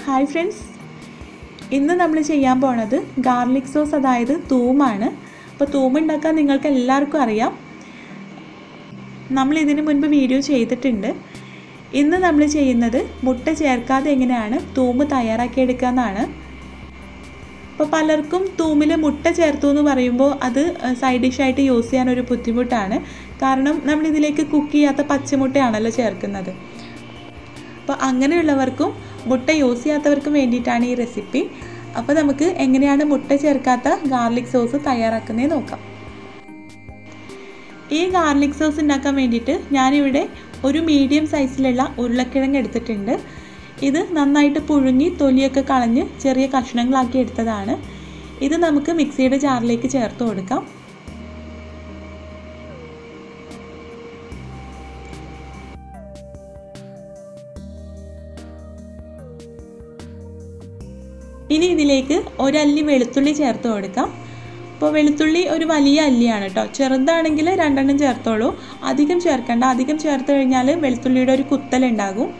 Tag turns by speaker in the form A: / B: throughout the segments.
A: hi friends ഇന്ന് നമ്മൾ ചെയ്യാൻ പോണത് ഗാർലിക് സോസ് അതായത് തൂമാണ് അപ്പോൾ തൂമ് ഉണ്ടാക്കാൻ നിങ്ങൾക്ക് എല്ലാവർക്കും അറിയാം നമ്മൾ ഇതിനു മുൻപ് വീഡിയോ ചെയ്തിട്ടുണ്ട് ഇന്ന് നമ്മൾ ചെയ്യുന്നത് മുട്ട ചേർക്കാതെ എങ്ങനെയാണ് തൂമ് തയ്യാറാക്കിയെടുക്കുക എന്നാണ് അപ്പോൾ പലർക്കും തൂമിൽ മുട്ട ചേർത്തു എന്ന് പറയുമ്പോൾ അത് സൈഡ് ഡിഷായിട്ട് യൂസ് ചെയ്യാൻ ഒരു ബുദ്ധിമുട്ടാണ് കാരണം നമ്മൾ ഇതിലേക്ക് കുക്ക് ചെയ്യാത്ത പച്ചമുട്ടയാണല്ലോ ചേർക്കുന്നത് അപ്പോൾ അങ്ങനെയുള്ളവർക്കും മുട്ട യൂസ് ചെയ്യാത്തവർക്കും വേണ്ടിയിട്ടാണ് ഈ റെസിപ്പി അപ്പോൾ നമുക്ക് എങ്ങനെയാണ് മുട്ട ചേർക്കാത്ത ഗാർലിക് സോസ് തയ്യാറാക്കുന്നത് നോക്കാം ഈ ഗാർലിക് സോസ് ഉണ്ടാക്കാൻ വേണ്ടിയിട്ട് ഞാനിവിടെ ഒരു മീഡിയം സൈസിലുള്ള ഉരുളക്കിഴങ്ങ് എടുത്തിട്ടുണ്ട് ഇത് നന്നായിട്ട് പുഴുങ്ങി തൊലിയൊക്കെ കളഞ്ഞ് ചെറിയ കഷ്ണങ്ങളാക്കി എടുത്തതാണ് ഇത് നമുക്ക് മിക്സിയുടെ ജാറിലേക്ക് ചേർത്ത് കൊടുക്കാം ഇനി ഇതിലേക്ക് ഒരല്ലി വെളുത്തുള്ളി ചേർത്ത് കൊടുക്കാം അപ്പോൾ വെളുത്തുള്ളി ഒരു വലിയ അല്ലിയാണ് കേട്ടോ ചെറുതാണെങ്കിൽ രണ്ടെണ്ണം ചേർത്തോളൂ അധികം ചേർക്കണ്ട അധികം ചേർത്ത് കഴിഞ്ഞാൽ വെളുത്തുള്ളിയുടെ ഒരു കുത്തലുണ്ടാകും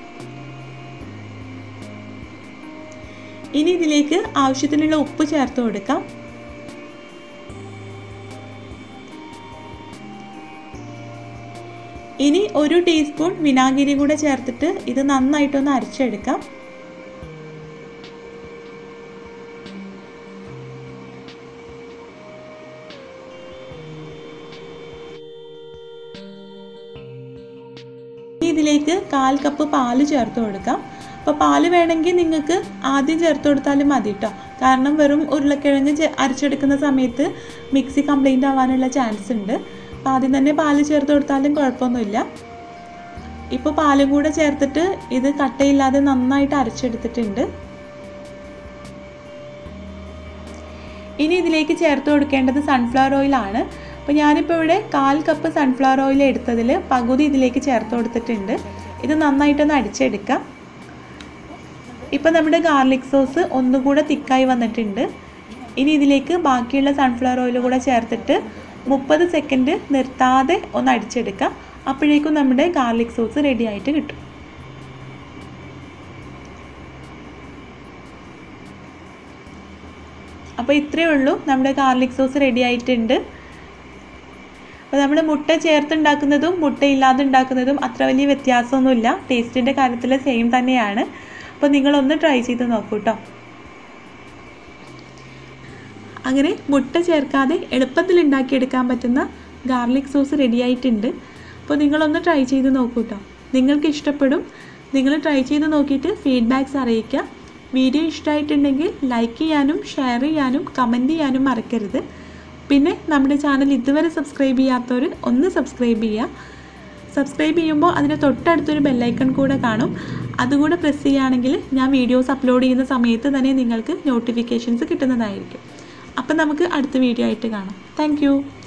A: ഇനി ഇതിലേക്ക് ആവശ്യത്തിനുള്ള ഉപ്പ് ചേർത്ത് കൊടുക്കാം ഇനി ഒരു ടീസ്പൂൺ വിനാഗിരി കൂടെ ചേർത്തിട്ട് ഇത് നന്നായിട്ടൊന്ന് അരച്ചെടുക്കാം ഇതിലേക്ക് കാൽ കപ്പ് പാല് ചേർത്ത് കൊടുക്കാം അപ്പോൾ പാല് വേണമെങ്കിൽ നിങ്ങൾക്ക് ആദ്യം ചേർത്ത് കൊടുത്താലും മതി കേട്ടോ കാരണം വെറും ഉരുളക്കിഴങ്ങ് അരച്ചെടുക്കുന്ന സമയത്ത് മിക്സി കംപ്ലൈൻ്റ് ആവാനുള്ള ചാൻസ് ഉണ്ട് അപ്പോൾ ആദ്യം തന്നെ പാല് ചേർത്ത് കൊടുത്താലും കുഴപ്പമൊന്നുമില്ല ഇപ്പോൾ പാലും കൂടെ ചേർത്തിട്ട് ഇത് കട്ടയില്ലാതെ നന്നായിട്ട് അരച്ചെടുത്തിട്ടുണ്ട് ഇനി ഇതിലേക്ക് ചേർത്ത് കൊടുക്കേണ്ടത് സൺഫ്ലവർ ഓയിലാണ് അപ്പോൾ ഞാനിപ്പോൾ ഇവിടെ കാൽ കപ്പ് സൺഫ്ലവർ ഓയിൽ എടുത്തതിൽ പകുതി ഇതിലേക്ക് ചേർത്ത് കൊടുത്തിട്ടുണ്ട് ഇത് നന്നായിട്ടൊന്ന് അടിച്ചെടുക്കാം ഇപ്പോൾ നമ്മുടെ ഗാർലിക് സോസ് ഒന്നുകൂടെ തിക്കായി വന്നിട്ടുണ്ട് ഇനി ഇതിലേക്ക് ബാക്കിയുള്ള സൺഫ്ലവർ ഓയിൽ കൂടെ ചേർത്തിട്ട് മുപ്പത് സെക്കൻഡ് നിർത്താതെ ഒന്ന് അടിച്ചെടുക്കാം അപ്പോഴേക്കും നമ്മുടെ ഗാർലിക് സോസ് റെഡി ആയിട്ട് കിട്ടും അപ്പോൾ ഇത്രയേ ഉള്ളൂ നമ്മുടെ ഗാർലിക് സോസ് റെഡി ആയിട്ടുണ്ട് അപ്പോൾ നമ്മൾ മുട്ട ചേർത്തുണ്ടാക്കുന്നതും മുട്ട ഇല്ലാതെ ഉണ്ടാക്കുന്നതും അത്ര വലിയ വ്യത്യാസമൊന്നുമില്ല ടേസ്റ്റിൻ്റെ കാര്യത്തിൽ സെയിം തന്നെയാണ് അപ്പോൾ നിങ്ങളൊന്ന് ട്രൈ ചെയ്ത് നോക്കൂ കേട്ടോ അങ്ങനെ മുട്ട ചേർക്കാതെ എളുപ്പത്തിൽ ഉണ്ടാക്കിയെടുക്കാൻ പറ്റുന്ന ഗാർലിക് സോസ് റെഡി ആയിട്ടുണ്ട് അപ്പോൾ നിങ്ങളൊന്ന് ട്രൈ ചെയ്ത് നോക്കൂ കേട്ടോ നിങ്ങൾക്ക് ഇഷ്ടപ്പെടും നിങ്ങൾ ട്രൈ ചെയ്ത് നോക്കിയിട്ട് ഫീഡ്ബാക്ക്സ് അറിയിക്കുക വീഡിയോ ഇഷ്ടമായിട്ടുണ്ടെങ്കിൽ ലൈക്ക് ചെയ്യാനും ഷെയർ ചെയ്യാനും കമൻറ്റ് ചെയ്യാനും മറക്കരുത് പിന്നെ നമ്മുടെ ചാനൽ ഇതുവരെ സബ്സ്ക്രൈബ് ചെയ്യാത്തവർ ഒന്ന് സബ്സ്ക്രൈബ് ചെയ്യുക സബ്സ്ക്രൈബ് ചെയ്യുമ്പോൾ അതിന് തൊട്ടടുത്തൊരു ബെല്ലൈക്കൺ കൂടെ കാണും അതുകൂടെ പ്രസ് ചെയ്യുകയാണെങ്കിൽ ഞാൻ വീഡിയോസ് അപ്ലോഡ് ചെയ്യുന്ന സമയത്ത് തന്നെ നിങ്ങൾക്ക് നോട്ടിഫിക്കേഷൻസ് കിട്ടുന്നതായിരിക്കും അപ്പം നമുക്ക് അടുത്ത വീഡിയോ ആയിട്ട് കാണാം താങ്ക്